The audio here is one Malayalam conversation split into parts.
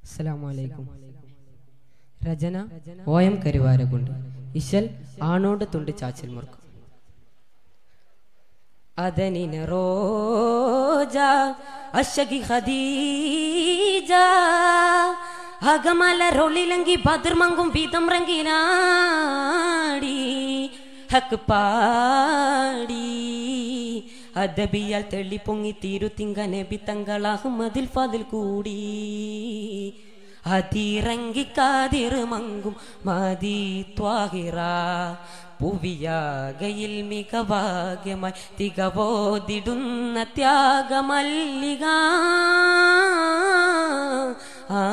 അസ്സലാമലൈക്കും രചന ഒ എം കരുവാരകുണ്ട് ഇശൽ ആണോട് തുണ്ട് ചാച്ചൽ മുറുക്കും അതനിന റോജ അശകി ഖദീജ അകമലരൊളിലങ്കി ബദർമങ്കും വീതം റങ്കിനാടി ഹക്ക് പാടി അദബിയാൽ തെള്ളി പൊങ്ങി തീരു തിങ്ക നബി തങ്ങൾ അഹമ്മദിൽ ഫതിൽ കൂടി അതിറങ്ങിക്കാതിറ് മങ്കും മതി ത്വാഹിറ പുവിയാകയിൽ മികവാഗ്യമായി തികവോതിടുന്ന ത്യാഗമല്ലിക ആ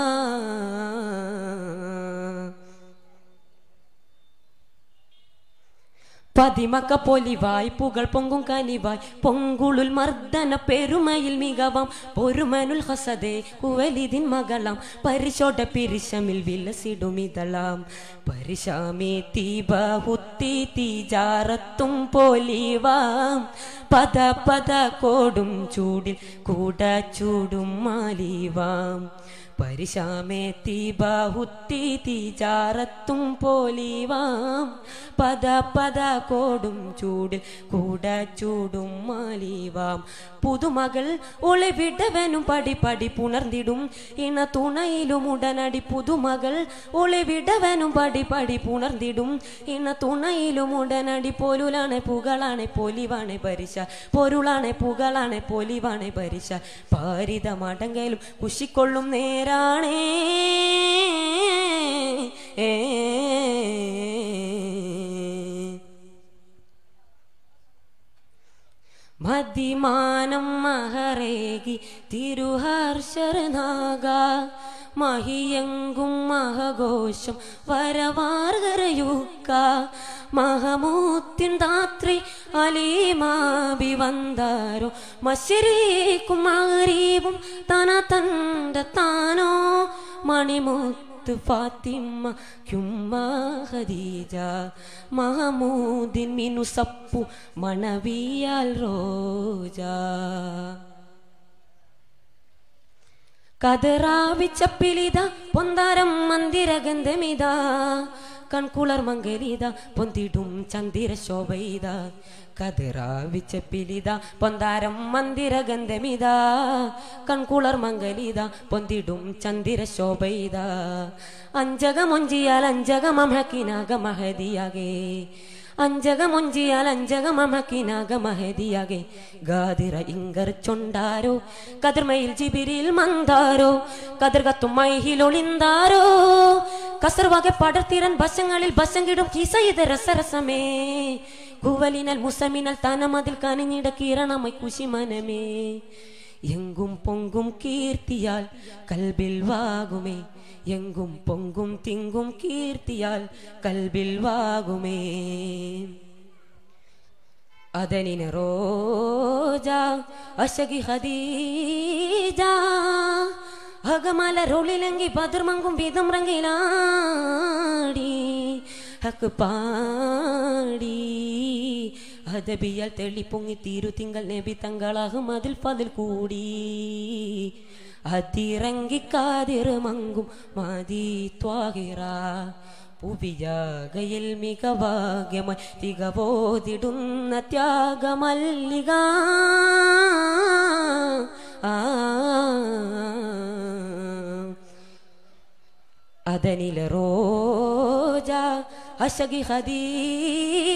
പതിമക്ക പൊലിവായി പുകൾ പൊങ്കും കനിവായി പൊങ്കുളുൽ മർദ്ദന പെരുമയിൽ മികവാം പൊരുമനുൽ ഹസദേ കുവലിതിൻ മകളാം പരിശോട പിരിശമിൽ വിലസിടുമിതളാം പരിശാമേ തീബഹുത്തി തീജാറത്തും പോലിവാം പദ പദ കോടും ചൂടിൽ കൂട ചൂടും മാലിവാം പരിശാമേ തീബാഹുത്തി തീജാറത്തും പോലിവാം പദ പദ കോടും ചൂടിൽ കൂട ചൂടും മാലിവാം പുതുമകൾ ഒളിവിടവനും പടി പടി പുണർന്നിടും ഇണ തുണയിലും ഉടനടി പുതുമകൾ ഒളിവിടവനും പടി പടി പുണർന്നിടും ഇണ തുണയിലും ഉടനടി പോലുലാണ് പുകളാണ് പൊലിവാണ് പരിശ പൊരുളാണ് പുകളാണ് പൊലിവാണ് പരിശ പാരിതമടങ്കലും കുശിക്കൊള്ളും നേരാണേ ഏ മതിമാനം മഹരേകി തിരുഹർഷരനാഗ മഹിയങ്കും മഹഘോഷം വരവാർകരയൂക്ക മഹമൂത്തിൻ ധാത്രി അലീമാബി വந்தாരോ മശരീക്കും മഹരീവും തന തണ്ട താനോ മണിമുത്ത് ഫാത്തിമ ക്യുമ്മ ഖദീജ മഹമൂദിൻ മിനു സപ്പു മണവിയാൽ റോജ കതറാവിച്ചപ്പിലിത പൊന്താരം മന്ദിരഗന്ധമിത കൺകുളർ മംഗലിത പൊന്തിടും ചന്ദിര ശോഭയിത കതിറാവിച്ചപ്പിലിത പൊന്താരം മന്ദിരഗന്ധമിത കൺകുളർ മംഗലിത പൊന്തിടും ചന്ദിര ശോഭയിത അഞ്ചകമൊഞ്ചിയാൽ അഞ്ചകമഹക്കിനാക മഹതിയാകെ അഞ്ചകമൊഞ്ചിയാൽ അഞ്ചകമഹക്കിനാക മഹതിയാകെ ഗാതിറ ഇങ്കർ ചൊണ്ടാരോ കതിർമയിൽ ജിബിരിൽ മന്ദാരോ കതിർ കത്തും മൈഹിലൊളിന്താരോ കസർവാകെ പടർത്തിരൻ ബസങ്ങളിൽ ബസങ്കിടും കിസയിത രസരസമേ കുവലിനൽ മുസമിനൽ തനമതിൽ കനിഞ്ഞിട കിരണമൈ കുശിമനമേ എങ്കും പൊങ്കും കീർത്തിയാൽ കൽബിൽ വാകുമേ എങ്കും പൊങ്കും തിങ്കും കീർത്തിയാൽ കൽബിൽ വാകുമേ അതനിന റോജ അശകി ഹദീജ അകമലരൊളിലങ്കി ബദർമങ്കും വീതം റങ്കിലാടി ഹക്ക് പാടി അദബിയാൽ തെളി പൊങ്ങി തീരു തിങ്കൾ നബി തങ്ങളാകും അതിൽ പതിൽ കൂടി അതിറങ്ങിക്കാതിറ് മങ്കും മതി ത്വാഹിറ പുവിയാകയിൽ മികവാഗ്യമായി തികവോതിടുന്ന ത്യാഗമല്ലിക ആ അതനില റോജ അശകി ഖദീജ